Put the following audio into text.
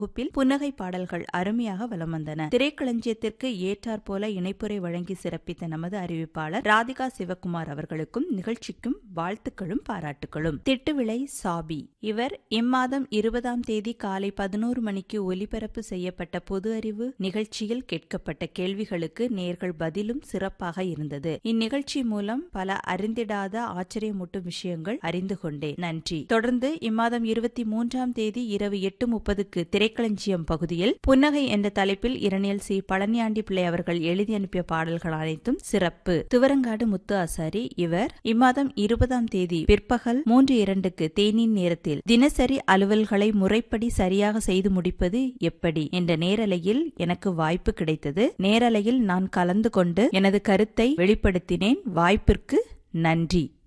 தொகுப்பில் புன்னகை பாடல்கள் அருமையாக வலம் வந்தன திரைக்களஞ்சியத்திற்கு ஏற்றாற் போல இணைப்புரை வழங்கி சிறப்பித்த நமது அறிவிப்பாளர் ராதிகா சிவகுமார் அவர்களுக்கும் நிகழ்ச்சிக்கும் வாழ்த்துக்களும் பாராட்டுகளும் திட்டுவிளை சாபி இவர் இம்மாதம் இருபதாம் தேதி காலை பதினோரு மணிக்கு ஒலிபரப்பு செய்யப்பட்ட பொது அறிவு நிகழ்ச்சியில் கேட்கப்பட்ட கேள்விகளுக்கு நேர்கள் பதிலும் சிறப்பாக இருந்தது இந்நிகழ்ச்சி மூலம் பல அறிந்திடாத ஆச்சரியமூட்டும் விஷயங்கள் அறிந்து கொண்டேன் நன்றி தொடர்ந்து இம்மாதம் இருபத்தி மூன்றாம் தேதி இரவு எட்டு முப்பதுக்கு திரைக்களஞ்சியம் பகுதியில் புன்னகை என்ற தலைப்பில் இரணியல் சி பழனியாண்டி பிள்ளை அவர்கள் எழுதி அனுப்பிய பாடல்கள் அனைத்தும் சிறப்பு துவரங்காடு முத்து ஆசாரி இவர் இம்மாதம் இருபதாம் தேதி பிற்பகல் மூன்று இரண்டுக்கு தேநீர் நேரத்தில் தினசரி அலுவல்களை முறைப்படி சரியாக செய்து முடிப்பது எப்படி என்ற நேரலையில் எனக்கு வாய்ப்பு கிடைத்தது நேரலையில் நான் கலந்து கொண்டு எனது கருத்தை வெளிப்படுத்தினேன் வாய்ப்பிற்கு நன்றி